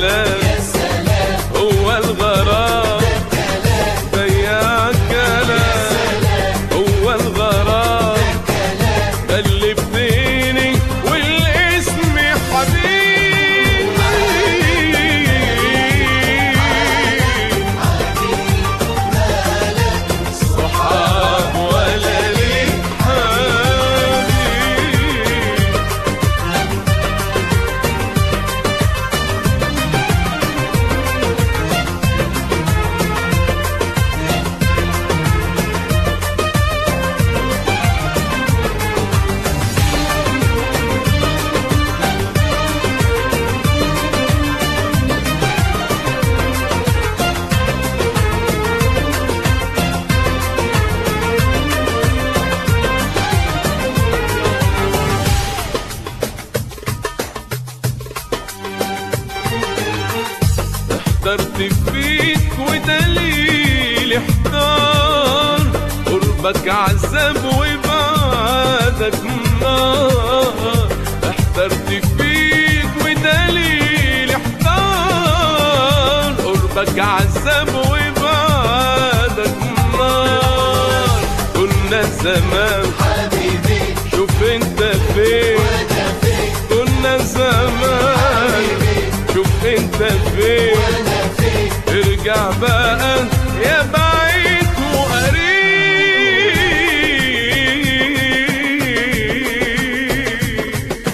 كلام هو الغرام ضيع كلام هو الغرام غلبتني والاسم حبيبي صحاب ولا لي حبيب احترت فيك ودليل احتار قربك عذاب وبعدك نار احترت فيك ودليل احتار قربك عذاب وبعدك نار كنا زمان حبيبي شوف انت فين وانا فين كنا زمان شوف انت فين وانا فين ارجع بقى يا بعيد وقريب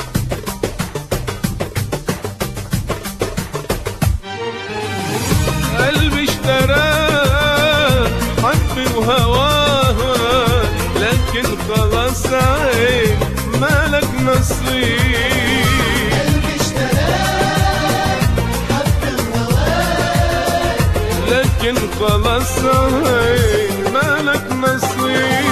قلبي اشتراه حب وهواه لكن خلاص عين مالك نصيب قلبي اشتراك حب الهواك لكن خلاص عين مالك نصيب